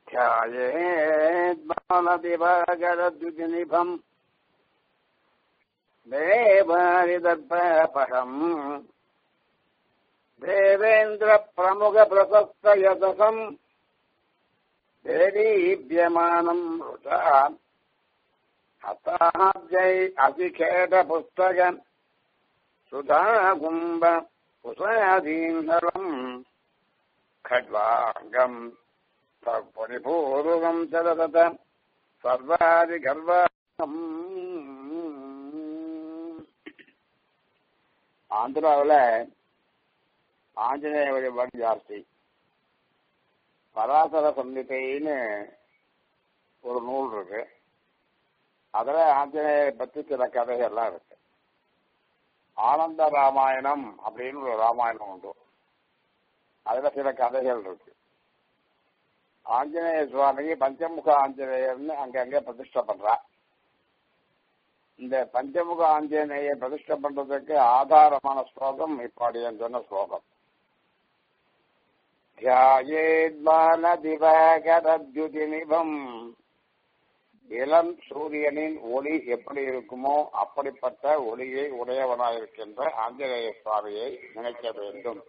ध्यायेद्बालदिवागरद्विनिभम् देवारिदर्पहम् देवेन्द्रप्रमुखप्रशस्तयतसम् देवीप्यमानम् रुचा हताब्जै अतिखेटपुस्तकम् सुधाकुम्ब कुशयाधीन्दलम् खड्वाङ्गम् परिपूर्वम् चलत சர்வாதிகர்வம் ஆந்திராவில் ஆஞ்சநேய வழிபாடு ஜாஸ்தி பராசர சம்ஹிதைன்னு ஒரு நூல் இருக்கு அதுல ஆஞ்சநேயரை பற்றி சில கதைகள்லாம் இருக்கு ஆனந்த ராமாயணம் அப்படின்னு ஒரு ராமாயணம் உண்டு அதுல சில கதைகள் இருக்கு ஆஞ்சநேய சுவாமிக்கு பஞ்சமுக ஆஞ்சநேயர்னு அங்கங்க பிரதிஷ்டை பண்றா இந்த பஞ்சமுக ஆஞ்சநேய பிரதிஷ்டை பண்றதுக்கு ஆதாரமான ஸ்லோகம் இப்பாடி சொன்ன ஸ்லோகம் தியாயேத்வான திவகரத்யுதிநிபம் இளம் சூரியனின் ஒளி எப்படி இருக்குமோ அப்படிப்பட்ட ஒளியை உடையவனாயிருக்கின்ற ஆஞ்சநேய சுவாமியை நினைக்க வேண்டும்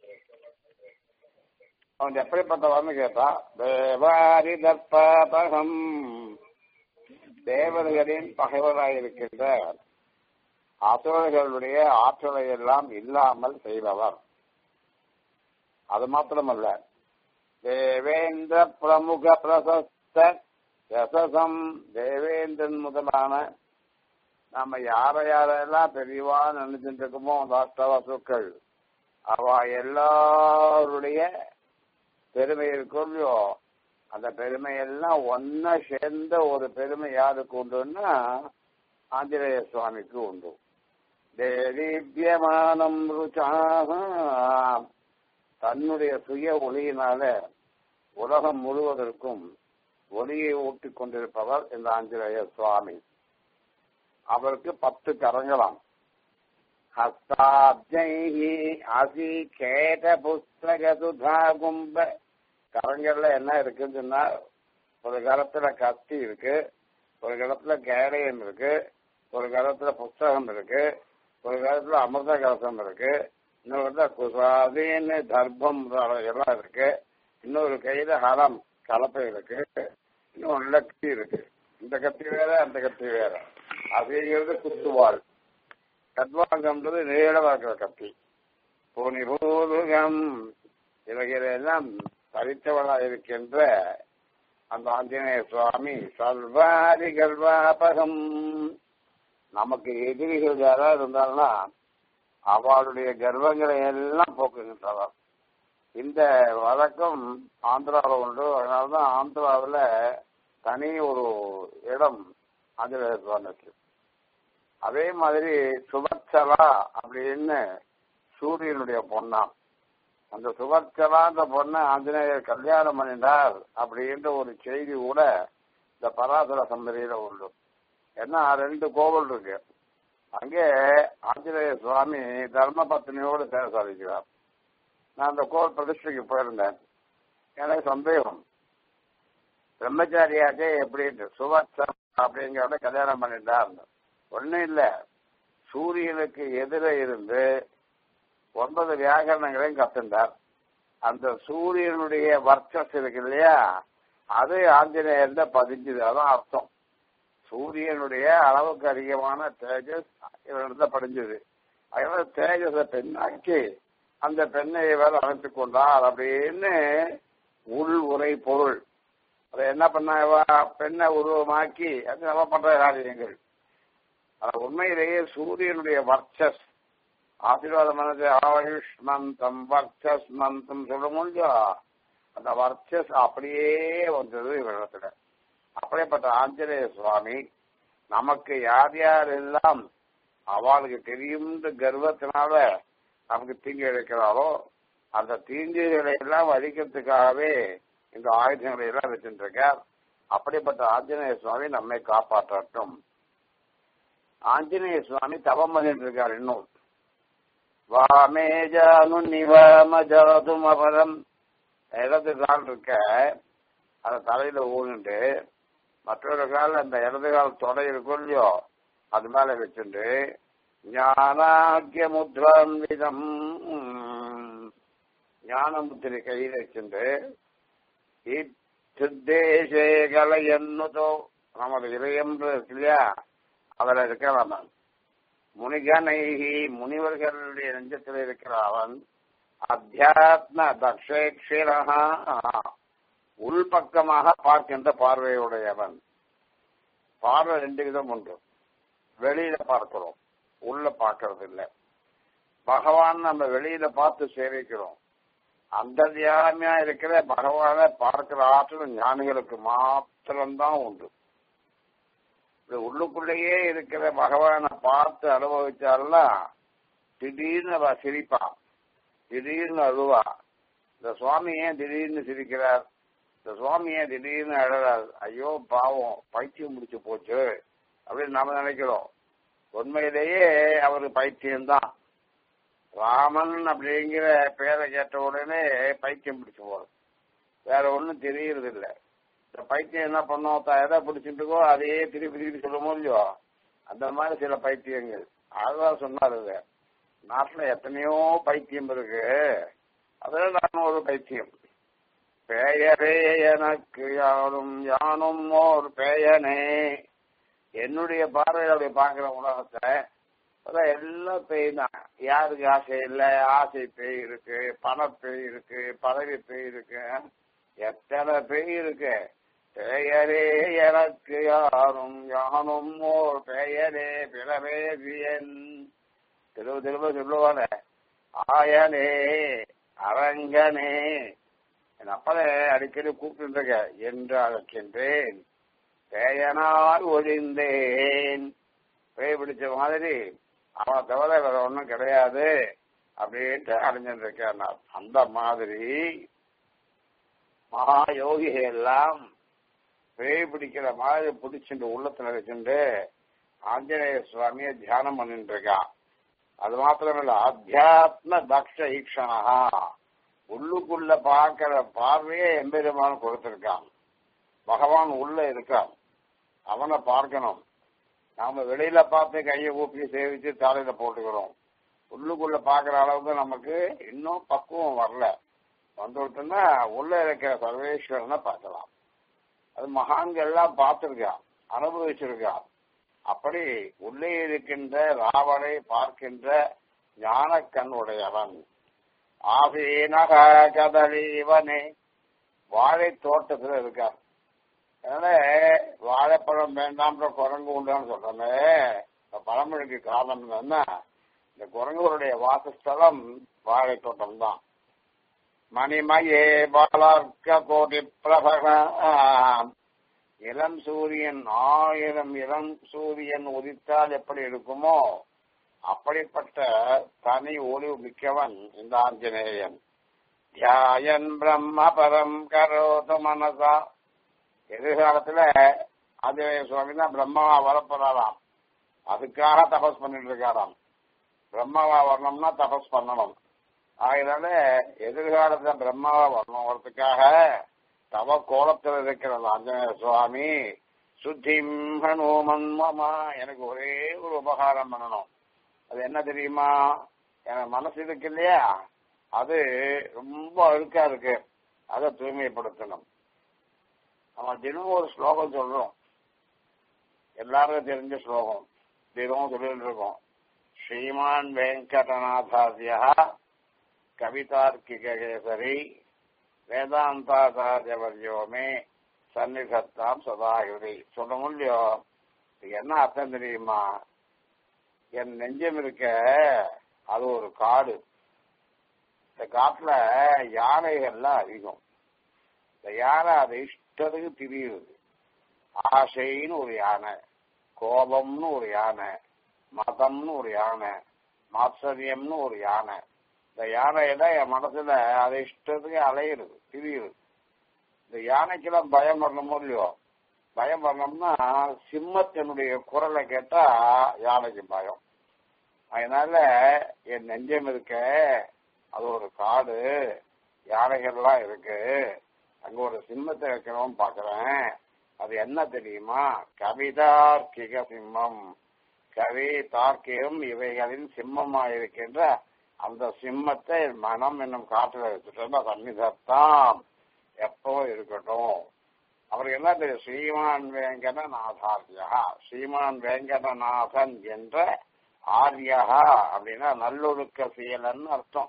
அவன் எப்படிப்பட்டவன்னு கேட்டா தேவாரி தர்ப்பகம் தேவதைகளின் பகைவராயிருக்கின்ற அசுரர்களுடைய ஆற்றலை எல்லாம் இல்லாமல் செய்தவர் அது மாத்திரமல்ல தேவேந்திர பிரமுக பிரசஸ்த யசசம் தேவேந்திரன் முதலான நம்ம யார யாரெல்லாம் பெரியவா நினைச்சுட்டு இருக்கோமோ தாஷ்டவசுக்கள் அவ எல்லாருடைய பெருமை இருக்கோ அந்த பெருமை எல்லாம் ஒன்னா சேர்ந்த ஒரு பெருமை யாருக்கு உண்டுன்னா ஆஞ்சநேய சுவாமிக்கு உண்டு தேதீபியமானம் ருச்சாக தன்னுடைய சுய ஒளியினால உலகம் முழுவதற்கும் ஒளியை ஊட்டிக் கொண்டிருப்பவர் இந்த ஆஞ்சநேய சுவாமி அவருக்கு பத்து கரங்களாம் ஹஸ்தாப்ஜைஹி அசி கேட புஸ்தக சுதா கும்ப கரங்கள்ல என்ன இருக்குன்னு சொன்னா ஒரு காலத்துல கத்தி இருக்கு ஒரு காலத்துல கேடயம் இருக்கு ஒரு காலத்துல புஸ்தகம் இருக்கு ஒரு காலத்துல அமிர்த கலசம் இருக்கு இன்னொரு இடத்துல குசாதின்னு தர்ப்பம் எல்லாம் இருக்கு இன்னொரு கையில ஹரம் கலப்பை இருக்கு இன்னொரு கத்தி இருக்கு இந்த கத்தி வேற அந்த கத்தி வேற அப்படிங்கிறது குத்துவாள் கத்வாங்கம்ன்றது நீளமா இருக்கிற கத்தி புனிபூதுகம் இவைகளெல்லாம் தரித்தவளா இருக்கின்ற அந்த ஆஞ்சநேய சுவாமி சர்வாதி கர்வாபகம் நமக்கு எதிரிகள் யாராவது இருந்தாங்கன்னா அவளுடைய கர்வங்களை எல்லாம் போக்குகின்றவர் இந்த வழக்கம் ஆந்திராவில் உண்டு அதனால்தான் ஆந்திராவில் தனி ஒரு இடம் ஆஞ்சநேய சுவாமிக்கு அதே மாதிரி சுபச்சலா அப்படின்னு சூரியனுடைய பொண்ணாம் அந்த சுபச்சலான்ற பொண்ணை ஆஞ்சநேயர் கல்யாணம் பண்ணினார் அப்படின்ற ஒரு செய்தி கூட இந்த பராசர சந்ததியில உண்டு ஏன்னா ரெண்டு கோவில் இருக்கு அங்கே ஆஞ்சநேய சுவாமி தர்ம பத்னியோடு சேர சாதிக்கிறார் நான் அந்த கோவில் பிரதிஷ்டைக்கு போயிருந்தேன் எனக்கு சந்தேகம் பிரம்மச்சாரியாச்சே எப்படின்ட்டு சுபச்சம் அப்படிங்கிறத கல்யாணம் பண்ணிட்டார் ஒன்றும் இல்லை சூரியனுக்கு எதிரே இருந்து ஒன்பது வியாகரணங்களையும் கத்துண்டார் அந்த சூரியனுடைய வர்ச்சஸ் இருக்கு இல்லையா அது ஆஞ்சநேயர்ல பதிஞ்சுது அதான் அர்த்தம் சூரியனுடைய அளவுக்கு அதிகமான தேஜஸ் இவரிடத்துல படிஞ்சது அதனால தேஜஸை பெண்ணாக்கி அந்த பெண்ணை இவர் அமைத்துக் கொண்டார் அப்படின்னு உள் உரை பொருள் அதை என்ன பண்ண பெண்ணை உருவமாக்கி அது நம்ம பண்ற காரியங்கள் அது உண்மையிலேயே சூரியனுடைய வர்ச்சஸ் ஆசீர்வாதம் பண்ணது ஆயுஷ்மந்தம் வர்ச்சஸ் மந்தம் சொல்ல முடியும் அந்த வர்ச்சஸ் அப்படியே வந்தது இவரிடத்துல அப்படிப்பட்ட ஆஞ்சநேய சுவாமி நமக்கு யார் யார் எல்லாம் அவளுக்கு தெரியும்ன்ற கர்வத்தினால நமக்கு தீங்கு இழைக்கிறாரோ அந்த தீங்குகளை எல்லாம் அழிக்கிறதுக்காகவே இந்த ஆயுதங்களை எல்லாம் வச்சுட்டு இருக்கார் அப்படிப்பட்ட ஆஞ்சநேய சுவாமி நம்மை காப்பாற்றட்டும் ஆஞ்சநேய சுவாமி தவம் பண்ணிட்டு இருக்கார் இன்னும் வாமே ஜானு நிவாம ஜாதும் அபரம் இடத்து தான் இருக்க அதை தலையில ஊனுண்டு மற்றொரு கால் அந்த இடது கால் தொடை இருக்கும் இல்லையோ அது மேல வச்சுண்டு ஞானாக்கிய முத்ரான்விதம் ஞான முத்திரை கையில் வச்சுண்டு இத்தேசே கலை என்னதோ நமது இதயம் இருக்கு இல்லையா அதில் இருக்கிற அவன் முனிகனைகி முனிவர்களுடைய நெஞ்சத்தில் இருக்கிற அவன் அத்தியாத்ம தக்ஷேக்ஷிரா உள்பக்கமாக பார்க்கின்ற பார்வையுடையவன் பார்வை ரெண்டு விதம் உண்டு வெளியில பார்க்கிறோம் உள்ள பார்க்கறது இல்லை பகவான் நம்ம வெளியில பார்த்து சேவிக்கிறோம் அந்த தியானமா இருக்கிற பகவானை பார்க்கிற ஆற்றல் ஞானிகளுக்கு மாத்திரம்தான் உண்டு இது உள்ளுக்குள்ளேயே இருக்கிற பகவானை பார்த்து அனுபவிச்சாலாம் திடீர்னு அவ சிரிப்பா திடீர்னு அழுவா இந்த சுவாமி ஏன் திடீர்னு சிரிக்கிறார் இந்த சுவாமி ஏன் திடீர்னு அழறார் ஐயோ பாவம் பைத்தியம் முடிச்சு போச்சு அப்படின்னு நாம நினைக்கிறோம் உண்மையிலேயே அவரு பைத்தியம்தான் ராமன் அப்படிங்கிற பேரை கேட்ட உடனே பைத்தியம் பிடிச்சு போறது வேற ஒன்றும் தெரியறது இல்லை இந்த பைத்தியம் என்ன பண்ணோம் தான் எதை பிடிச்சிட்டுக்கோ அதையே திருப்பி திருப்பி சொல்லுமோ இல்லையோ அந்த மாதிரி சில பைத்தியங்கள் அதுதான் சொன்னார் இது நாட்டில் எத்தனையோ பைத்தியம் இருக்கு அதுல நான் ஒரு பைத்தியம் பெயரே எனக்கு யாரும் யானும் ஓர் பெயனே என்னுடைய பார்வையில் அப்படி பார்க்கிற உலகத்தை அதான் எல்லாம் பேய் தான் யாருக்கு ஆசை இல்லை ஆசை பேய் இருக்கு பணப்பேய் இருக்கு பதவி பேய் இருக்கு எத்தனை பேய் இருக்கு பெயரே எனக்கு யாரும் யானும் ஓர் பெயரே பிறவே வியன் திரும்ப திரும்ப சொல்லுவாங்க ஆயனே அரங்கனே என் அப்பனை அடிக்கடி கூப்பிட்டு என்று அழைக்கின்றேன் பேயனால் ஒழிந்தேன் பேய் பிடிச்ச மாதிரி அவனை தவிர வேற ஒன்றும் கிடையாது அப்படின்ட்டு அடைஞ்சிட்டு இருக்கேன் அந்த மாதிரி மகா யோகிகள் எல்லாம் பேய் பிடிக்கிற மாதிரி பிடிச்சிட்டு உள்ளத்துல வச்சுட்டு ஆஞ்சநேய சுவாமியை தியானம் பண்ணிட்டு இருக்கான் அது மாத்திரமில்ல அத்தியாத்ம தக்ஷ ஈக்ஷணா உள்ளுக்குள்ள பார்க்கிற பார்வையே எம்பெருமான் கொடுத்திருக்கான் பகவான் உள்ள இருக்கான் அவனை பார்க்கணும் நாம வெளியில பார்த்து கையை ஊப்பி சேவிச்சு தலையில போட்டுக்கிறோம் உள்ளுக்குள்ள பாக்குற அளவுக்கு நமக்கு இன்னும் பக்குவம் வரல வந்துவிட்டோம்னா உள்ள இருக்கிற சர்வேஸ்வரனை பார்க்கலாம் அது மகான்கள் எல்லாம் பார்த்திருக்கான் அனுபவிச்சிருக்கான் அப்படி உள்ளே இருக்கின்ற ராவனை பார்க்கின்ற ஞான கண் உடையவன் ஆசீனக கதலீவனே வாழை தோட்டத்துல இருக்கார் அதனால வாழைப்பழம் வேண்டாம்ன்ற குரங்கு உண்டான்னு சொல்றோமே பழமொழிக்கு காரணம் என்னன்னா இந்த குரங்குகளுடைய வாசஸ்தலம் வாழை தோட்டம் தான் மணிமயே பாலார்க்க கோடி பிரபக இளம் சூரியன் ஆயிரம் இளம் சூரியன் உதித்தால் எப்படி இருக்குமோ அப்படிப்பட்ட தனி ஒளிவு மிக்கவன் இந்த ஆஞ்சநேயன் தியாயன் பிரம்ம பரம் கரோது மனசா எதிர்காலத்துல ஆஞ்சநேய சுவாமி தான் பிரம்மாவா வரப்போறாராம் அதுக்காக தபஸ் பண்ணிட்டு இருக்காராம் பிரம்மாவா வரணும்னா தபஸ் பண்ணணும் அதனால எதிர்காலத்துல பிரம்மாவா வரணுங்கிறதுக்காக தவ கோலத்தில் இருக்கிறது ஆஞ்சநேய சுவாமி சுத்திம் ஹனுமன் மமா எனக்கு ஒரே ஒரு உபகாரம் பண்ணணும் அது என்ன தெரியுமா எனக்கு மனசு இருக்கு இல்லையா அது ரொம்ப அழுக்கா இருக்கு அதை தூய்மைப்படுத்தணும் நம்ம தினமும் ஒரு ஸ்லோகம் சொல்றோம் எல்லாருக்கும் தெரிஞ்ச ஸ்லோகம் தினமும் சொல்லிட்டு இருக்கோம் ஸ்ரீமான் வெங்கடநாதாசியா கவிதார்க்கிகேசரி வேதாந்தாச்சாரியவர்யோமே சன்னிதத்தாம் சதாயுதி சொல்ல முடியும் என்ன அர்த்தம் தெரியுமா என் நெஞ்சம் இருக்க அது ஒரு காடு இந்த காட்டுல யானைகள்லாம் அதிகம் இந்த யானை அதை இஷ்டத்துக்கு திரியுது ஆசைன்னு ஒரு யானை கோபம்னு ஒரு யானை மதம்னு ஒரு யானை மாத்சரியம்னு ஒரு யானை இந்த யானையில என் மனசுல அதை இஷ்டத்துக்கு அலையிறது திரியுது இந்த யானைக்கெல்லாம் பயம் வரணுமோ இல்லையோ பயம் வரணும்னா சிம்மத்தினுடைய குரலை கேட்டா யானைக்கு பயம் அதனால என் நெஞ்சம் இருக்க அது ஒரு காடு யானைகள்லாம் இருக்கு அங்க ஒரு சிம்மத்தை வைக்கிறோம் பாக்குறேன் அது என்ன தெரியுமா கவிதார்க்கிக சிம்மம் கவி தார்க்கிகம் இவைகளின் சிம்மமாயிருக்கின்ற அந்த சிம்மத்தை மனம் என்னும் காற்றுல வச்சுட்டோம்னா சன்னிதத்தான் எப்போ இருக்கட்டும் அவருக்கு என்ன தெரியும் ஸ்ரீமான் வேங்கடநாதாரியா ஸ்ரீமான் வேங்கடநாதன் என்ற ஆரியா அப்படின்னா நல்லொழுக்க செயலன்னு அர்த்தம்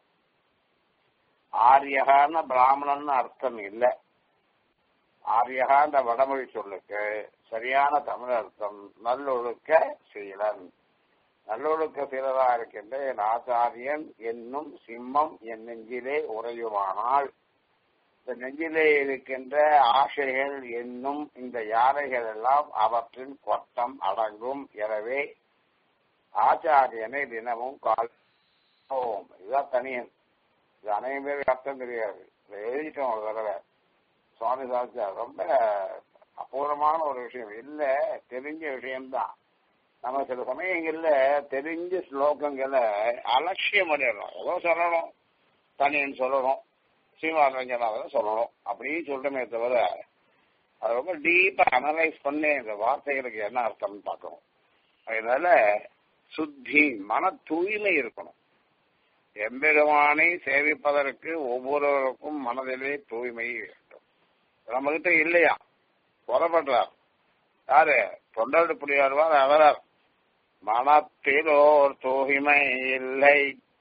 ஆரியகான பிராமணன் அர்த்தம் இல்லை ஆரியகான்ற வடமொழி சொல்லுக்கு சரியான தமிழ் அர்த்தம் நல்லொழுக்க சீலன் நல்லொழுக்க சீலரா இருக்கின்ற என் ஆச்சாரியன் என்னும் சிம்மம் என் நெஞ்சிலே உறையுமானால் இந்த நெஞ்சிலே இருக்கின்ற ஆசைகள் என்னும் இந்த யானைகள் எல்லாம் அவற்றின் கொட்டம் அடங்கும் எனவே ஆச்சாரியனை தினமும் கால் இதுதான் தனியன் இது அனைவரும் பேருக்கு அர்த்தம் தெரியாது இதை எழுதிட்டோம் ஒரு தடவை சுவாமி சாஸ்திரா ரொம்ப அபூர்வமான ஒரு விஷயம் இல்ல தெரிஞ்ச விஷயம்தான் நம்ம சில சமயங்கள்ல தெரிஞ்ச ஸ்லோகங்களை அலட்சியம் பண்ணிடுறோம் ஏதோ சொல்லணும் தனியன் சொல்லணும் ஸ்ரீமாரஞ்சனாவது சொல்லணும் அப்படின்னு சொல்றமே தவிர அது ரொம்ப டீப்பா அனலைஸ் பண்ணி இந்த வார்த்தைகளுக்கு என்ன அர்த்தம்னு பார்க்கணும் அதனால சுத்தி மன தூய்மை இருக்கணும் எம்பெருமானை சேவிப்பதற்கு ஒவ்வொருவருக்கும் மனதிலே தூய்மை வேண்டும் நம்ம கிட்ட இல்லையா புறப்படுறார் யாரு தொண்டர்டு புரியாடுவார் அவரார் மனத்திலோர் தூய்மை இல்லை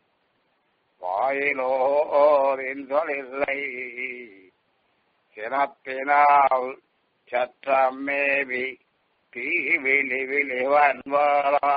வாயிலோர் இன்சொல் இல்லை சினத்தினால் சற்றம் மேவி தீ விழி விழிவன்வாரா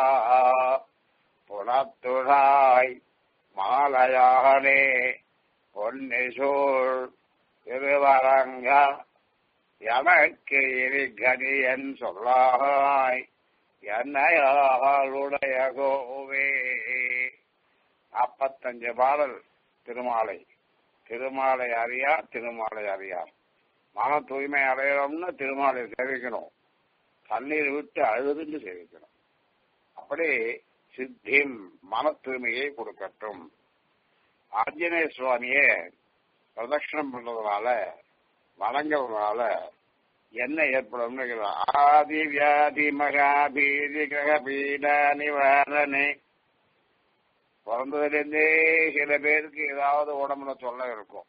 புனத்துழாய் மாலையானே பொன்னிசூழ் திருவரங்க எனக்கு இருகனியன் சொல்லாய் என்னையாளுடைய கோவே நாற்பத்தஞ்சு பாடல் திருமாலை திருமாலை அறியார் திருமாலை அறியார் மன தூய்மை அடையணும்னு திருமாலை சேவிக்கணும் தண்ணீர் விட்டு அழுதுன்னு சேவிக்கணும் அப்படி சித்திம் மன தூய்மையை கொடுக்கட்டும் ஆஞ்சநேய சுவாமியே பிரதட்சணம் பண்றதுனால வணங்குறதுனால என்ன ஏற்படும் ஆதி வியாதி மகாபீதி கிரக பீட நிவாரணே பிறந்ததுலேருந்தே சில பேருக்கு ஏதாவது உடம்புல சொல்ல இருக்கும்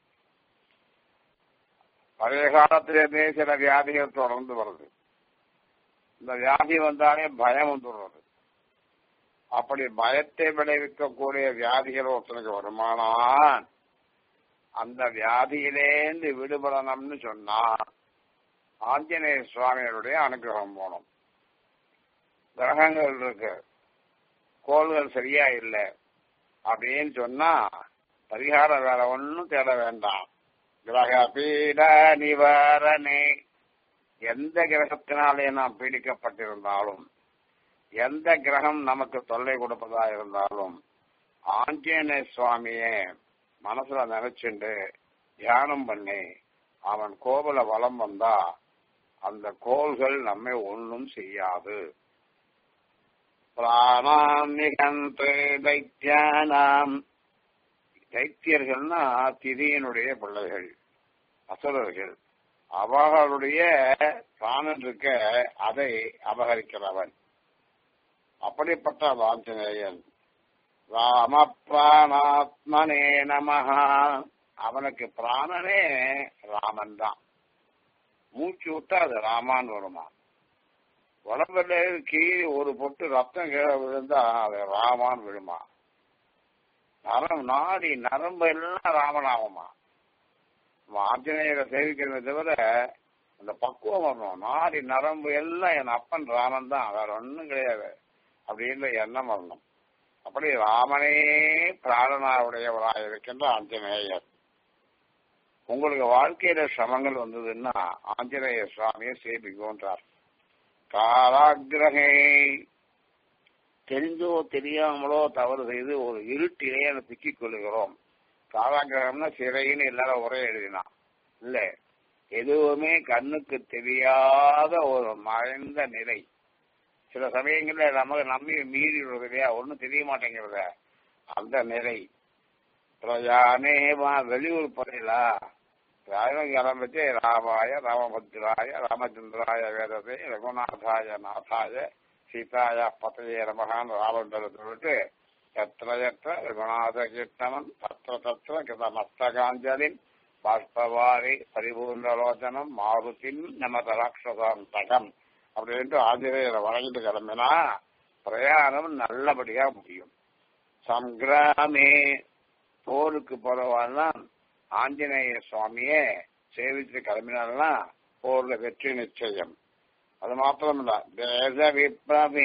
பழைய காலத்திலேருந்தே சில வியாதிகள் தொடர்ந்து வருது இந்த வியாதி வந்தாலே பயம் வந்துடுறது அப்படி பயத்தை விளைவிக்கக்கூடிய வியாதிகள் ஒருத்தனுக்கு வருமானால் அந்த வியாதியிலேந்து விடுபடணும்னு சொன்னா ஆஞ்சநேய சுவாமிகளுடைய அனுகிரகம் போகணும் கிரகங்கள் இருக்கு கோள்கள் சரியா இல்லை அப்படின்னு சொன்னா பரிகாரம் வேற ஒன்னும் தேட வேண்டாம் கிரக பீட நிவாரணே எந்த கிரகத்தினாலே நாம் பீடிக்கப்பட்டிருந்தாலும் எந்த கிரகம் நமக்கு தொல்லை கொடுப்பதா இருந்தாலும் ஆஞ்சநேய சுவாமியே மனசுல நினைச்சுண்டு தியானம் பண்ணி அவன் கோவில வலம் வந்தா அந்த கோள்கள் நம்மை ஒன்றும் செய்யாது பிராணாம் நிகந்து தைத்தியானாம் தைத்தியர்கள்னா திதியினுடைய பிள்ளைகள் அசுரர்கள் அவர்களுடைய பிராணன் இருக்க அதை அபகரிக்கிறவன் அப்படிப்பட்ட ஆஞ்சநேயன் ராம பிராணாத்மனே நமஹா அவனுக்கு பிராணனே ராமன் தான் மூச்சு விட்டா அது ராமான் வருமா உடம்புல கீழே ஒரு பொட்டு ரத்தம் கீழே விழுந்தா அது ராமான் விழுமா நரம் நாடி நரம்பு எல்லாம் ராமனாகுமா ஆஞ்சநேயரை சேவிக்கிறத தவிர அந்த பக்குவம் வரணும் நாடி நரம்பு எல்லாம் என் அப்பன் ராமன் தான் வேற ஒன்றும் கிடையாது அப்படின்ற எண்ணம் வரணும் அப்படி ராமனே பிராணனாவுடையவராக இருக்கின்ற ஆஞ்சநேயர் உங்களுக்கு வாழ்க்கையில சிரமங்கள் வந்ததுன்னா ஆஞ்சநேய சுவாமியை சேபிக்கும்ன்றார் காராகிரகே தெரிஞ்சோ தெரியாமலோ தவறு செய்து ஒரு இருட்டிலே சிக்கிக் கொள்கிறோம் காராகிரகம்னா சிறைன்னு எல்லாரும் ஒரே எழுதினான் இல்ல எதுவுமே கண்ணுக்கு தெரியாத ஒரு மறைந்த நிலை சில சமயங்கள்ல நமக்கு நம்பி மீறி விடுறது இல்லையா ஒன்னும் தெரிய மாட்டேங்கிறத அந்த நிலை பிரயானே வா வெளியூர் போறீங்களா ராயணம் ஆரம்பிச்சு ராமாய ராமபத்ராய ராமச்சந்திராய வேதத்தை ரகுநாதாய நாதாய சீதாய பத்தைய நமகான் ராமன்றதை சொல்லிட்டு எத்திர எத்திர ரகுநாத கீர்த்தனம் தத்திர தத்திர கிருத மஸ்தகாஞ்சலின் பாஷ்பவாரி பரிபூர்ணலோச்சனம் மாருதின் நமத ராட்சசாந்தகம் அப்படின்ட்டு ஆஞ்சநேயரை வணங்கிட்டு கிளம்பினா பிரயாணம் நல்லபடியா முடியும் சங்கிராமே போருக்கு போறவாள்னா ஆஞ்சநேய சுவாமியே சேவிச்சு கிளம்பினால்னா போர்ல வெற்றி நிச்சயம் அது மாத்திரமில்ல தேச விப்ரமே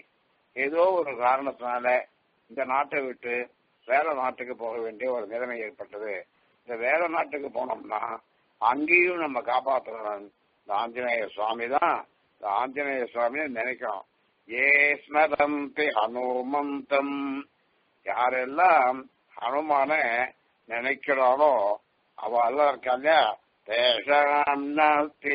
ஏதோ ஒரு காரணத்தினால இந்த நாட்டை விட்டு வேற நாட்டுக்கு போக வேண்டிய ஒரு நிலைமை ஏற்பட்டது இந்த வேற நாட்டுக்கு போனோம்னா அங்கேயும் நம்ம காப்பாற்றுறோம் இந்த ஆஞ்சநேய சுவாமி தான் இந்த ஆஞ்சநேய சுவாமியை நினைக்கிறோம் ஏ ஸ்மரந்தி ஹனுமந்தம் யாரெல்லாம் ஹனுமான நினைக்கிறாளோ அவ எல்லாம் இருக்கா இல்லையா தேசாம் நாஸ்தி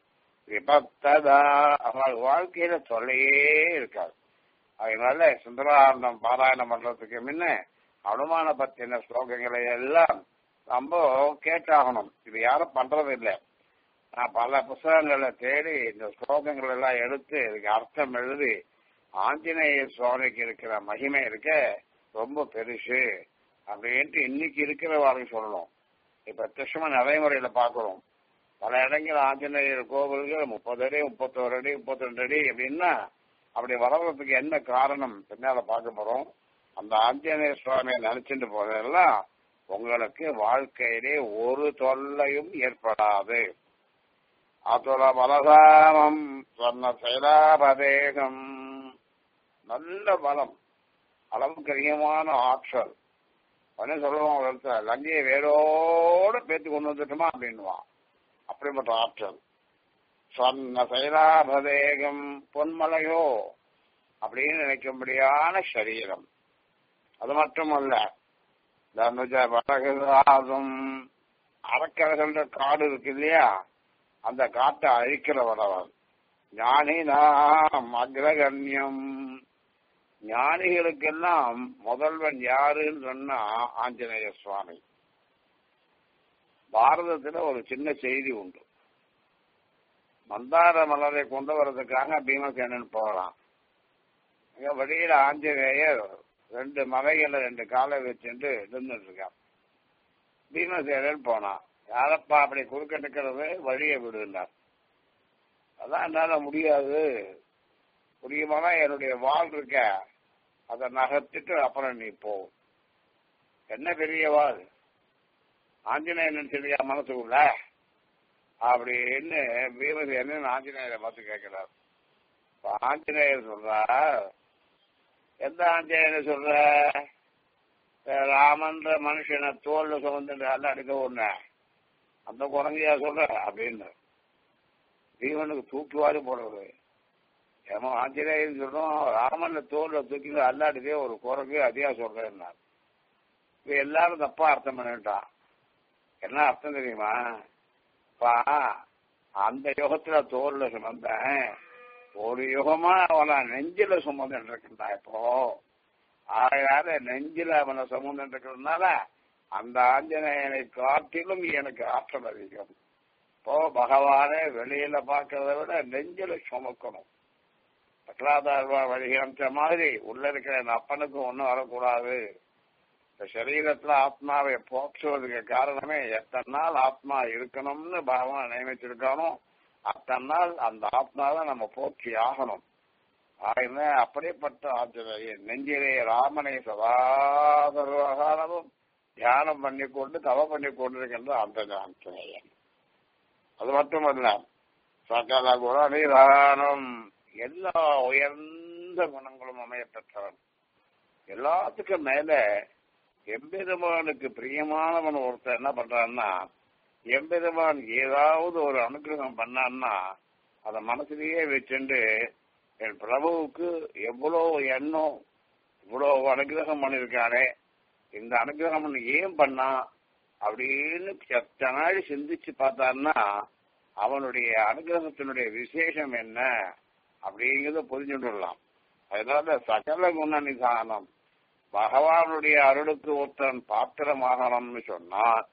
விபத்ததா அவள் வாழ்க்கையில தொல்லையே இருக்காது அதனால சுந்தராரணம் பாராயணம் பண்றதுக்கு முன்ன அனுமான பத்தின ஸ்லோகங்களை எல்லாம் நம்ம கேட்டாகணும் இது யாரும் பண்றது இல்லை நான் பல புத்தகங்களை தேடி இந்த ஸ்லோகங்கள் எல்லாம் எடுத்து இதுக்கு அர்த்தம் எழுதி ஆஞ்சநேய சுவாமிக்கு இருக்கிற மகிமை இருக்க ரொம்ப பெருசு அப்படின்ட்டு இன்னைக்கு இருக்கிறவாருக்கு சொல்லணும் இப்ப பிரத்யமா நடைமுறையில பாக்குறோம் பல இடங்கள் ஆஞ்சநேயர் கோவில்கள் முப்பது அடி முப்பத்தோரு அடி முப்பத்தி ரெண்டு அடி அப்படின்னா அப்படி வளர்றதுக்கு என்ன காரணம் பின்னால பார்க்க போறோம் அந்த ஆஞ்சநேய சுவாமியை நினைச்சிட்டு போறதெல்லாம் உங்களுக்கு வாழ்க்கையிலே ஒரு தொல்லையும் ஏற்படாது அதுல பலதாமம் சொன்ன செயலாபதேகம் நல்ல பலம் அளவுக்கு அதிகமான ஆற்றல் உடனே சொல்லுவான் ஒரு இடத்துல லங்கையை வேரோட பேத்து கொண்டு வந்துட்டுமா அப்படின்வான் அப்படிப்பட்ட ஆற்றல் சொன்ன செயலாபதேகம் பொன்மலையோ அப்படின்னு நினைக்கும்படியான சரீரம் அது மட்டுமல்ல தனுஜ படகுதாதும் அறக்கரைகள்ன்ற காடு இருக்கு இல்லையா அந்த காட்டை அழிக்கிறவனவன் ஞானி நாம் அக்ரகண்யம் ஞானிகளுக்கெல்லாம் முதல்வன் யாருன்னு சொன்னா ஆஞ்சநேய சுவாமி பாரதத்துல ஒரு சின்ன செய்தி உண்டு மந்தார மலரை கொண்டு வர்றதுக்காக பீமசேனன் போறான் இங்க வழியில ஆஞ்சநேயர் ரெண்டு மலைகளை ரெண்டு காலை வச்சுட்டு இருந்துட்டு இருக்கான் பீமசேனன் போனான் யாரப்பா அப்படி குறுக்க நிக்கிறது வழியை விடுனார் அதான் என்னால முடியாது முடியுமானா என்னுடைய வால் இருக்க அதை நகர்த்திட்டு அப்புறம் நீ போ என்ன பெரிய வால் ஆஞ்சநேயன் சொல்லியா மனசுக்குள்ள அப்படின்னு பீமசேனன் ஆஞ்சநேயரை பார்த்து கேட்கிறார் ஆஞ்சநேயர் சொல்றார் எந்த ஆஞ்சநேயர் சொல்ற ராமன்ற மனுஷனை தோல்ல சுமந்துட்டு அல்ல அடிக்க ஒண்ணு அந்த குரங்கையா சொல்ற அப்படின்னு பீமனுக்கு தூக்குவாரு போடுறது ஏமா ஆஞ்சநேயன் சொல்றோம் ராமன் தோல்ல தூக்கி அல்லாடுதே ஒரு குரங்கு அதிகா சொல்றேன்னா இப்ப எல்லாரும் தப்பா அர்த்தம் பண்ணிட்டான் என்ன அர்த்தம் தெரியுமா பா அந்த யுகத்துல தோல்ல சுமந்தேன் ஒரு யுகமா அவனை நெஞ்சில சுமந்துட்டு இருக்கா இப்போ ஆகையால நெஞ்சில அவனை சுமந்துட்டு இருக்கிறதுனால அந்த ஆஞ்சநேயனை காட்டிலும் எனக்கு ஆற்றல் அதிகம் இப்போ பகவானே வெளியில பார்க்கறத விட நெஞ்சில சுமக்கணும் பிரகலாதார்வா வழிகாமிச்ச மாதிரி உள்ள இருக்கிற என் அப்பனுக்கு ஒண்ணும் வரக்கூடாது இந்த சரீரத்துல ஆத்மாவை போற்றுவதுக்கு காரணமே எத்தனை நாள் ஆத்மா இருக்கணும்னு பகவான் நியமிச்சிருக்கானோ அத்தனை நாள் அந்த ஆத்மாவை நம்ம போற்றி ஆகணும் ஆகின அப்படிப்பட்ட ஆச்சரியம் நெஞ்சிலே ராமனை சதாதர்வகாலமும் தியானம் பண்ணி கொண்டு தவ பண்ணி கொண்டிருக்கின்ற அந்த ஆஞ்சநேயன் அது மட்டுமல்ல சகல குணநிதானம் எல்லா உயர்ந்த குணங்களும் அமையப்பெற்றவன் எல்லாத்துக்கும் மேல எம்பெருமானுக்கு பிரியமானவன் ஒருத்தர் என்ன பண்றான்னா எம்பெருமான் ஏதாவது ஒரு அனுகிரகம் பண்ணான்னா அத மனசுலயே வச்சுண்டு என் பிரபுவுக்கு எவ்வளவு எண்ணம் இவ்வளவு அனுகிரகம் பண்ணிருக்கானே இந்த அனுகிரகம் பண்ணி ஏன் பண்ணா அப்படின்னு செத்த நாள் சிந்திச்சு பார்த்தான்னா அவனுடைய அனுகிரகத்தினுடைய விசேஷம் என்ன அப்படிங்கறத புரிஞ்சுடலாம் அதனால சகல குண நிதானம் பகவானுடைய அருளுக்கு ஒருத்தன் பாத்திரமாகணும்னு சொன்னா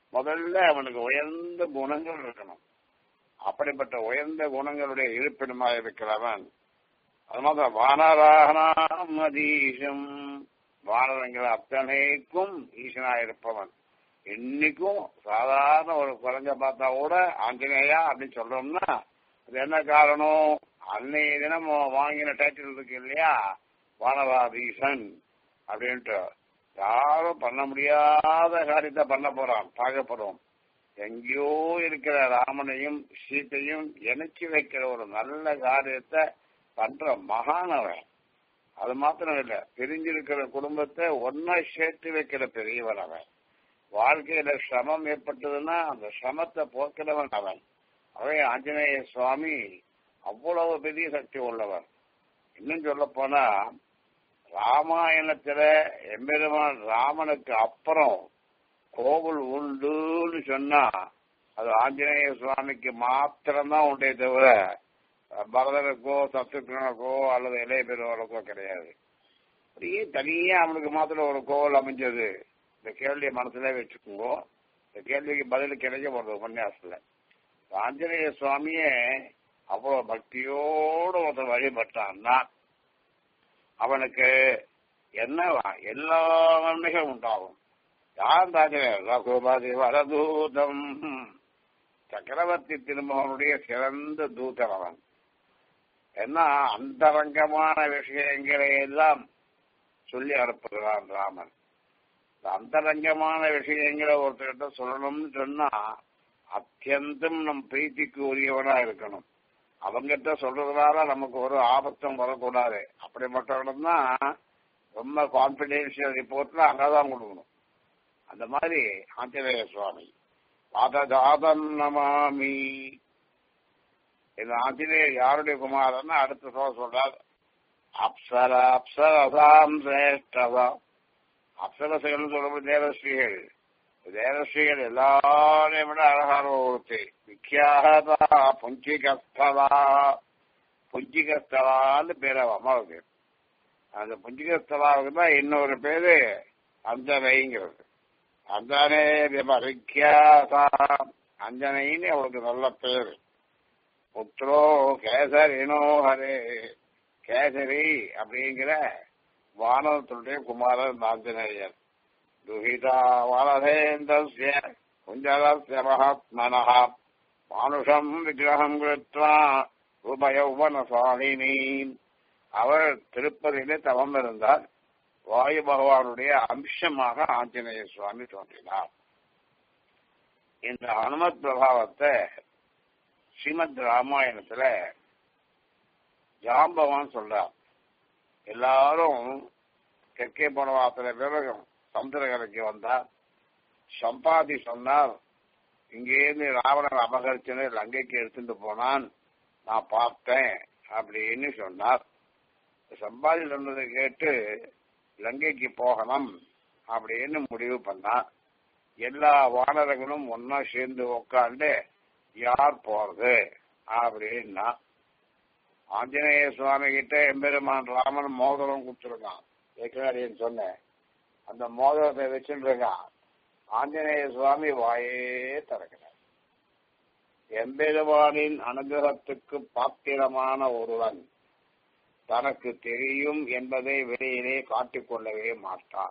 முதல்ல அவனுக்கு உயர்ந்த குணங்கள் இருக்கணும் அப்படிப்பட்ட உயர்ந்த குணங்களுடைய இருப்பிடமாக இருக்கிறவன் அது மாதிரி வானராகனாம் அதீசம் வானரங்கள் அத்தனைக்கும் ஈசனா இருப்பவன் இன்னைக்கும் சாதாரண ஒரு குழந்தை பார்த்தா கூட ஆஞ்சநேயா அப்படின்னு சொல்றோம்னா அது என்ன காரணம் அன்னைய தினம் வாங்கின டைட்டில் இருக்கு இல்லையா வானராதீசன் அப்படின்ட்டு யாரும் பண்ண முடியாத காரியத்தை பண்ண போறான் பார்க்க போறோம் எங்கேயோ இருக்கிற ராமனையும் சீத்தையும் இணைச்சு வைக்கிற ஒரு நல்ல காரியத்தை பண்ற மகானவன் அது மாத்திரம் இல்ல பிரிஞ்சிருக்கிற குடும்பத்தை ஒன்னா சேர்த்து வைக்கிற பெரியவன் அவன் வாழ்க்கையில சிரமம் ஏற்பட்டதுன்னா அந்த சிரமத்தை போக்கிறவன் அவன் அவன் ஆஞ்சநேய சுவாமி அவ்வளவு பெரிய சக்தி உள்ளவர் இன்னும் சொல்ல போனா ராமாயணத்துல எம்பெருமான் ராமனுக்கு அப்புறம் கோவில் உண்டுன்னு சொன்னா அது ஆஞ்சநேய சுவாமிக்கு மாத்திரம்தான் உண்டே தவிர பரதனுக்கோ சத்துருக்கனுக்கோ அல்லது இளைய பெருவருக்கோ கிடையாது அப்படியே தனியா அவனுக்கு மாத்திரம் ஒரு கோவில் அமைஞ்சது இந்த கேள்வியை மனசுல வச்சுக்கோங்க இந்த கேள்விக்கு பதில் கிடைக்க போறது உபன்யாசத்துல ஆஞ்சநேய சுவாமியே அவ்வளவு பக்தியோடு ஒருத்தர் வழிபட்டான்னா அவனுக்கு என்ன எல்லா நன்மைகள் உண்டாகும் யார் ஆஞ்சநேயர் ரகுபதி வரதூதம் சக்கரவர்த்தி திருமகனுடைய சிறந்த தூதன் அவன் என்ன அந்தரங்கமான விஷயங்களை எல்லாம் சொல்லி அனுப்புகிறான் ராமன் அந்தரங்கமான விஷயங்களை ஒருத்தர்கிட்ட சொல்லணும்னு சொன்னா அத்தியந்தம் நம் பிரீத்திக்கு உரியவனா இருக்கணும் அவங்கிட்ட சொல்றதுனால நமக்கு ஒரு ஆபத்தம் வரக்கூடாது அப்படிப்பட்டவனும் தான் ரொம்ப கான்பிடென்சியல் ரிப்போர்ட்ல அங்கதான் கொடுக்கணும் அந்த மாதிரி ஆஞ்சநேய சுவாமி பாதஜாதம் நமாமி இந்த ஆஞ்சநேயர் யாருடைய குமாரன்னு அடுத்த சொல்ல சொல்றார் அப்சர அப்சரசாம் சிரேஷ்டதா அப்சரசைகள் சொல்றது தேவஸ்ரீகள் தேவஸ்ரீகள் எல்லாரையும் விட அழகான ஒருத்தி விக்கியாதா புஞ்சிகஸ்தலா புஞ்சிகஸ்தலான்னு பேர் அவ அம்மாவுக்கு அந்த புஞ்சிகஸ்தலாவுக்கு தான் இன்னொரு பேரு அஞ்சனைங்கிறது அஞ்சனே விமரிக்கியாதா அஞ்சனைன்னு அவளுக்கு நல்ல பேரு புத்ரோ கேசரினோ ஹரே கேசரி அப்படிங்கிற வானவத்துடைய குமாரன் ஆஞ்சநேயர் துஹிதா வலதேந்திரஸ்ய குஞ்சலஸ்ய மகாத்மனः மானுஷம் விக்கிரகம் கிருத்வா ரூபயௌவனசாலினி அவர் திருப்பதியிலே தவம் இருந்தார் வாயு பகவானுடைய அம்சமாக ஆஞ்சநேய சுவாமி தோன்றினார் இந்த அனுமத் பிரபாவத்தை ஸ்ரீமத் ராமாயணத்துல ஜாம்பவான் சொல்றார் எல்லாரும் தெற்கே போன அத்தனை பேரும் சமுத்திரக்கரைக்கு வந்தார் சம்பாதி சொன்னார் இங்கேருந்து ராவணன் அபகரிச்சுன்னு லங்கைக்கு எடுத்துட்டு போனான் நான் பார்த்தேன் அப்படின்னு சொன்னார் சம்பாதி சொன்னதை கேட்டு லங்கைக்கு போகணும் அப்படின்னு முடிவு பண்ணார் எல்லா வானரங்களும் ஒன்னா சேர்ந்து உட்காந்து யார் போறது அப்படின்னா ஆஞ்சநேய சுவாமி கிட்ட எம்பெருமான் ராமன் மோதிரம் கொடுத்துருக்கான் ஏற்கனவே சொன்னேன் அந்த மோதிரத்தை வச்சுட்டு இருக்கான் ஆஞ்சநேய சுவாமி வாயே திறக்கிறார் எம்பெருமானின் அனுகிரகத்துக்கு பாத்திரமான ஒருவன் தனக்கு தெரியும் என்பதை வெளியிலே காட்டிக்கொள்ளவே மாட்டான்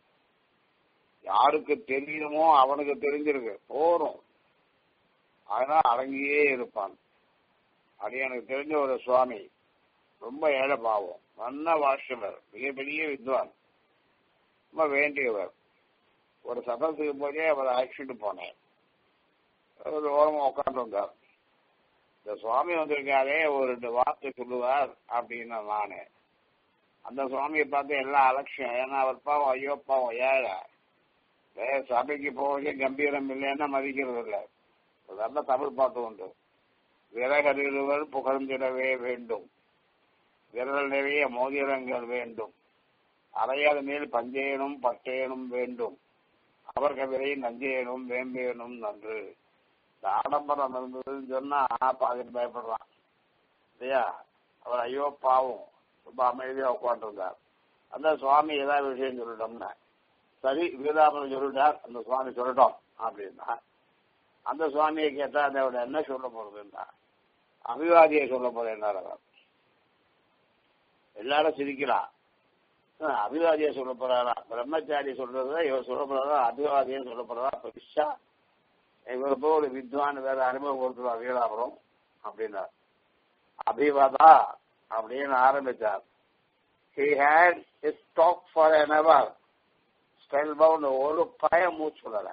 யாருக்கு தெரியுமோ அவனுக்கு தெரிஞ்சிருக்கு போறோம் அதனால அடங்கியே இருப்பான் அது எனக்கு தெரிஞ்ச ஒரு சுவாமி ரொம்ப ஏழை பாவம் நல்ல வாஷ்யவர் மிகப்பெரிய வித்வான் ரொம்ப வேண்டியவர் ஒரு சதத்துக்கு போதே அவரை அழைச்சிட்டு போனேன் ஒரு ஓரமா உட்காந்து வந்தார் இந்த சுவாமி வந்திருக்காரே ஒரு ரெண்டு வார்த்தை சொல்லுவார் அப்படின்னு நானு அந்த சுவாமியை பார்த்து எல்லாம் அலட்சியம் ஏன்னா அவர் பாவம் ஐயோ பாவம் ஏழை வேற சபைக்கு போவதே கம்பீரம் இல்லைன்னா மதிக்கிறது இல்லை ஒரு நல்ல தமிழ் பாட்டு உண்டு விறகறிவர் புகழ்ந்திடவே வேண்டும் விரல் நிறைய மோதிரங்கள் வேண்டும் அறையாத மேல் பஞ்சேனும் பட்டேனும் வேண்டும் அவர்கள் விரை நஞ்சேனும் வேம்பேனும் நன்று இந்த ஆடம்பரம் இருந்ததுன்னு சொன்னா பாதி பயப்படுறான் இல்லையா அவர் ஐயோ பாவம் ரொம்ப அமைதியா உட்காந்துருந்தார் அந்த சுவாமி ஏதாவது விஷயம் சொல்லிட்டோம்னா சரி வீராபுரம் சொல்லிட்டார் அந்த சுவாமி சொல்லட்டும் அப்படின்னா அந்த சுவாமியை கேட்டா அதோட என்ன சொல்ல போறதுன்னா அபிவாதியை சொல்ல போறேன் அவர் எல்லாரும் சிரிக்கலாம் ஆஹ், அபிவாதியை சொல்ல போறாரா பிரம்மச்சாரி சொல்றதா இவர் சொல்ல போறாரா அபிவாதியம் சொல்ல போறாரா பெருசா இவர் போய் ஒரு வித்வான் வேற அறிமுகப்படுத்துவா வீராபுரம் அப்படின்னார் அபிவதா அப்படின்னு ஆரம்பிச்சார் he had his talk for an hour spellbound ஒரு பய மூச்சு விடல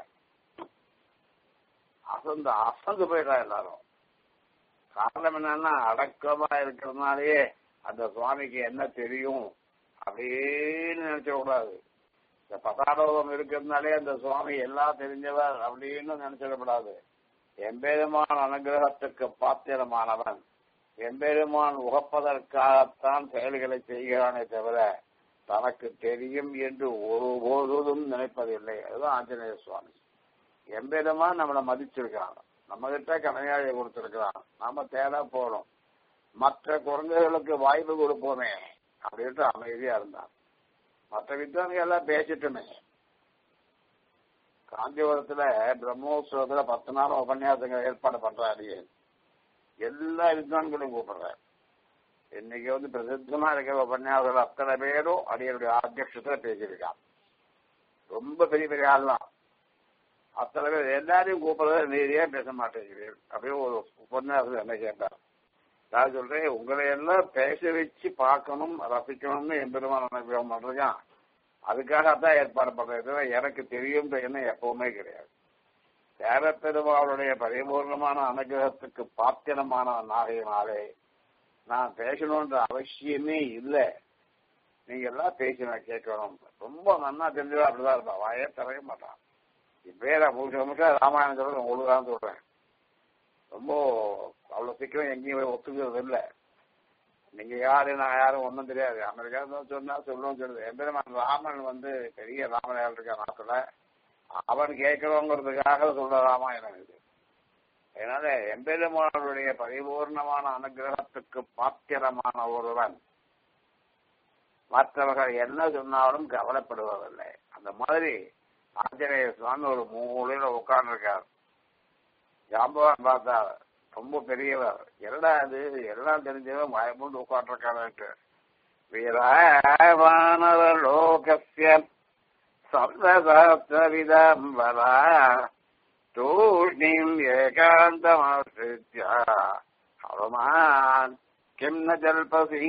அசந்து அசந்து போயிட்டா எல்லாரும் காரணம் என்னன்னா அடக்கமா இருக்கிறதுனாலயே அந்த சுவாமிக்கு என்ன தெரியும் அப்படின்னு நினைச்ச கூடாது இந்த பதாரோகம் இருக்கிறதுனாலே அந்த சுவாமி எல்லாம் தெரிஞ்சவர் அப்படின்னு நினைச்சிடக்கூடாது எம்பெருமான் அனுகிரகத்துக்கு பாத்திரமானவன் எம்பெருமான் உகப்பதற்காகத்தான் செயல்களை செய்கிறானே தவிர தனக்கு தெரியும் என்று ஒருபோதும் நினைப்பதில்லை அதுதான் ஆஞ்சநேய சுவாமி எம்பெருமான் நம்மளை மதிச்சிருக்கான் நம்ம கிட்ட கனையாழி கொடுத்திருக்கிறான் நாம தேட போறோம் மற்ற குழந்தைகளுக்கு வாய்ப்பு கொடுப்போமே அப்படின்ட்டு அமைதியா இருந்தான் மற்ற வித்வான்கள் எல்லாம் பேசிட்டுமே காஞ்சிபுரத்துல பிரம்மோத்சவத்துல பத்து நாள் உபன்யாசங்கள் ஏற்பாடு பண்றாரு எல்லா வித்வான்களையும் கூப்பிடுறாரு இன்னைக்கு வந்து பிரசித்தமா இருக்கிற உபன்யாசங்கள் அத்தனை பேரும் அடியனுடைய அத்தியட்சத்துல பேசியிருக்கான் ரொம்ப பெரிய பெரிய ஆள்லாம் அத்தனை பேர் எல்லாரையும் கூப்பிடுறத நீதியா பேச மாட்டேங்கிறீர்கள் அப்படியே ஒரு உபன்யாசம் என்ன கேட்டார் நான் சொல்றேன் உங்களை எல்லாம் பேச வச்சு பார்க்கணும் ரசிக்கணும்னு எம்பெருமான அனுபவம் பண்றேன் அதுக்காகத்தான் ஏற்பாடு பண்றது எனக்கு தெரியும் எண்ணம் எப்பவுமே கிடையாது தேவப்பெருமாளுடைய பரிபூர்ணமான அனுகிரகத்துக்கு பாத்திரமான நாகையினாலே நான் பேசணுன்ற அவசியமே இல்லை நீங்க எல்லாம் பேசி நான் கேட்கணும் ரொம்ப நன்னா தெரிஞ்சதா அப்படிதான் இருப்பான் வாயே தரைய மாட்டான் இப்பயே முழுக்க முழுக்க ராமாயணம் சொல்றது உங்களுக்கு தான் சொல்றேன் ரொம்ப அவ்வளவு சீக்கிரம் எங்கேயும் போய் ஒத்துக்கிறது இல்லை நீங்க யாரு நான் யாரும் ஒன்றும் தெரியாது அமெரிக்கா சொன்னா சொல்லுவோம் சொல்லுது எம்பெருமான் ராமன் வந்து பெரிய ராமனையால் இருக்க நாட்டுல அவன் கேட்கிறோங்கிறதுக்காக சொல்ற ராமாயணம் இது அதனால எம்பெருமானுடைய பரிபூர்ணமான அனுகிரகத்துக்கு பாத்திரமான ஒருவன் மற்றவர்கள் என்ன சொன்னாலும் கவலைப்படுவதில்லை அந்த மாதிரி ஆஞ்சநேய சுவாமி ஒரு மூலையில உட்கார்ந்துருக்கார் ஜாம்பவான் பார்த்தா ரொம்ப பெரியவர் என்னடா அது எல்லாம் தெரிஞ்சவன் பயமுண்டு உட்காந்துருக்காரு வீராவானவ லோகஸ்ய சர்வசாஸ்திரவிதம்பரா தூஷ்ணீம் ஏகாந்தமாசித்ய ஹனுமான் கிம் ந ஜல்பசி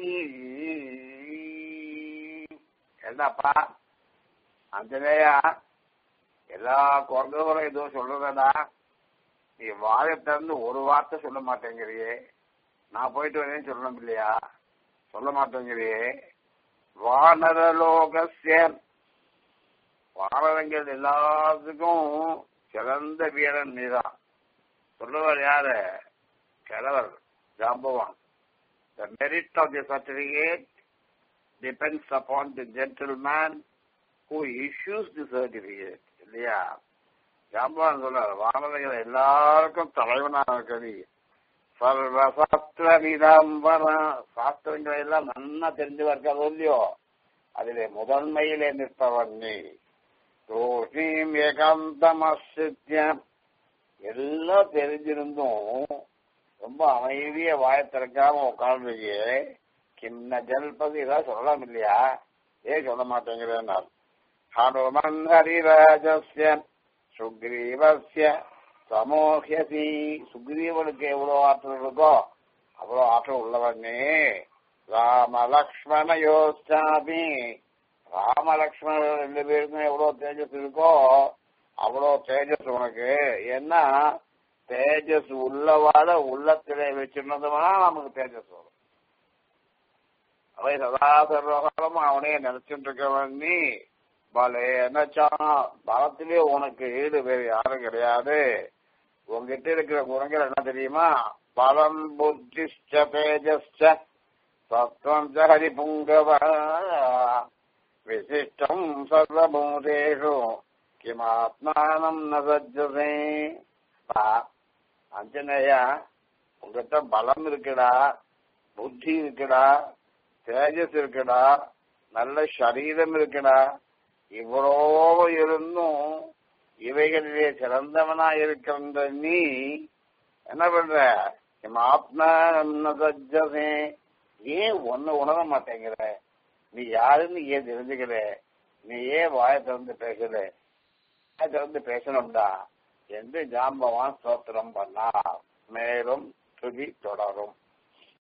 என்னப்பா அஞ்சனேயா எல்லா குழந்தைகளும் ஏதோ சொல்றதா நீ வாயை திறந்து ஒரு வார்த்தை சொல்ல மாட்டேங்கிறியே நான் போயிட்டு வரேன்னு சொல்லணும் இல்லையா சொல்ல மாட்டேங்கிறியே வானரலோகசிய வானரங்கள் எல்லாத்துக்கும் சிறந்த வீரன் நீதான் சொல்லுவார் யாரு கிழவர் ஜாம்பவான் The merit of the certificate depends upon the gentleman who issues the certificate. இல்லையா ஜாம்பவான் சொல்றாரு வானரங்கள் எல்லாருக்கும் தலைவனாக கவி சர்வசாஸ்திர விதம்பர சாஸ்திரங்களை எல்லாம் நன்னா தெரிஞ்சு இருக்காது இல்லையோ அதிலே முதன்மையிலே நிற்பவன் நீ தோஷீம் ஏகாந்தமசித்யம் எல்லாம் தெரிஞ்சிருந்தும் ரொம்ப அமைதிய வாய திறக்காம உட்கார்ந்துருக்கியே கிண்ண ஜல்பதி இதெல்லாம் சொல்லலாம் இல்லையா ஏன் சொல்ல மாட்டேங்கிறேன் ஹனுமன் ஹரிராஜஸ்ய சுக்ரீவஸ்ய சமோஹியசி சுக்ரீவனுக்கு எவ்வளவு ஆற்றல் இருக்கோ அவ்வளவு ஆற்றல் உள்ளவனே ராம லக்ஷ்மணயோஸ்தாமி ராம லக்ஷ்மணர் ரெண்டு பேருக்கும் எவ்வளவு தேஜஸ் இருக்கோ அவ்வளவு தேஜஸ் உனக்கு ஏன்னா தேஜஸ் உள்ளவாட உள்ளத்திலே வச்சிருந்ததுனா நமக்கு தேஜஸ் வரும் அவை சதா சர்வகாலம் அவனே நினைச்சுட்டு இருக்கவன் நீ பலேனச்சான் பலத்திலே உனக்கு ஈடு வேறு யாரும் கிடையாது உங்ககிட்ட இருக்கிற குணங்கள் என்ன தெரியுமா பலம் புத்திஷ்ட தேஜஸ்ட சத்வம் ஹரி புங்கவ விசிஷ்டம் சர்வபூதேஷு கிமாத்மானம் ந சஜ்ஜசே அஞ்சனையா உங்ககிட்ட பலம் இருக்குடா புத்தி இருக்குடா தேஜஸ் இருக்குடா நல்ல சரீரம் இருக்குடா இவ்வளோ இருந்தும் இவைகளிலே சிறந்தவனா இருக்கின்ற நீ என்ன பண்ற எம் ஆத்மா சஜ்ஜமே ஏன் ஒன்னு உணர மாட்டேங்கிற நீ யாருன்னு ஏன் தெரிஞ்சுக்கிற நீ ஏன் வாய திறந்து பேசல வாய திறந்து பேசணும்டா என்று ஜாம்பவான் ஸ்தோத்திரம் பண்ணா மேலும் துதி தொடரும்